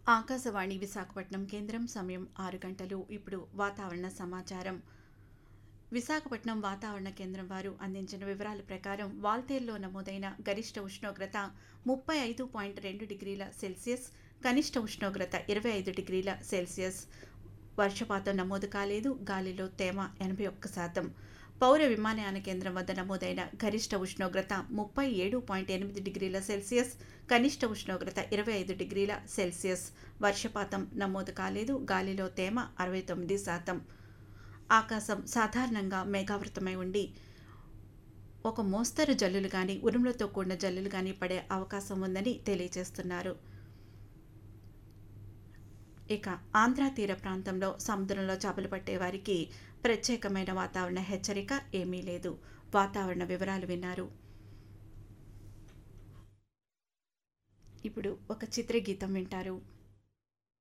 ఆకాశవాణి విశాఖపట్నం కేంద్రం సమయం ఆరు గంటలు ఇప్పుడు వాతావరణ సమాచారం విశాఖపట్నం వాతావరణ కేంద్రం వారు అందించిన వివరాల ప్రకారం వాల్తేరులో నమోదైన గరిష్ట ఉష్ణోగ్రత ముప్పై ఐదు పాయింట్ రెండు డిగ్రీల సెల్సియస్ కనిష్ట ఉష్ణోగ్రత ఇరవై ఐదు డిగ్రీల సెల్సియస్ వర్షపాతం నమోదు కాలేదు గాలిలో తేమ ఎనభై ఒక్క శాతం పౌర విమానయాన కేంద్రం వద్ద నమోదైన గరిష్ట ఉష్ణోగ్రత ముప్పై ఏడు పాయింట్ ఎనిమిది డిగ్రీల సెల్సియస్ కనిష్ట ఉష్ణోగ్రత ఇరవై ఐదు డిగ్రీల సెల్సియస్ వర్షపాతం నమోదు కాలేదు గాలిలో తేమ అరవై తొమ్మిది శాతం ఆకాశం సాధారణంగా మేఘావృతమై ఉండి ఒక మోస్తరు జల్లులు కానీ ఉరుములతో కూడిన జల్లులు కానీ పడే అవకాశం ఉందని తెలియజేస్తున్నారు ఇక ఆంధ్ర తీర ప్రాంతంలో సముద్రంలో చేపలు పట్టే వారికి ప్రత్యేకమైన వాతావరణ హెచ్చరిక ఏమీ లేదు వాతావరణ వివరాలు విన్నారు ఇప్పుడు ఒక చిత్రగీతం వింటారు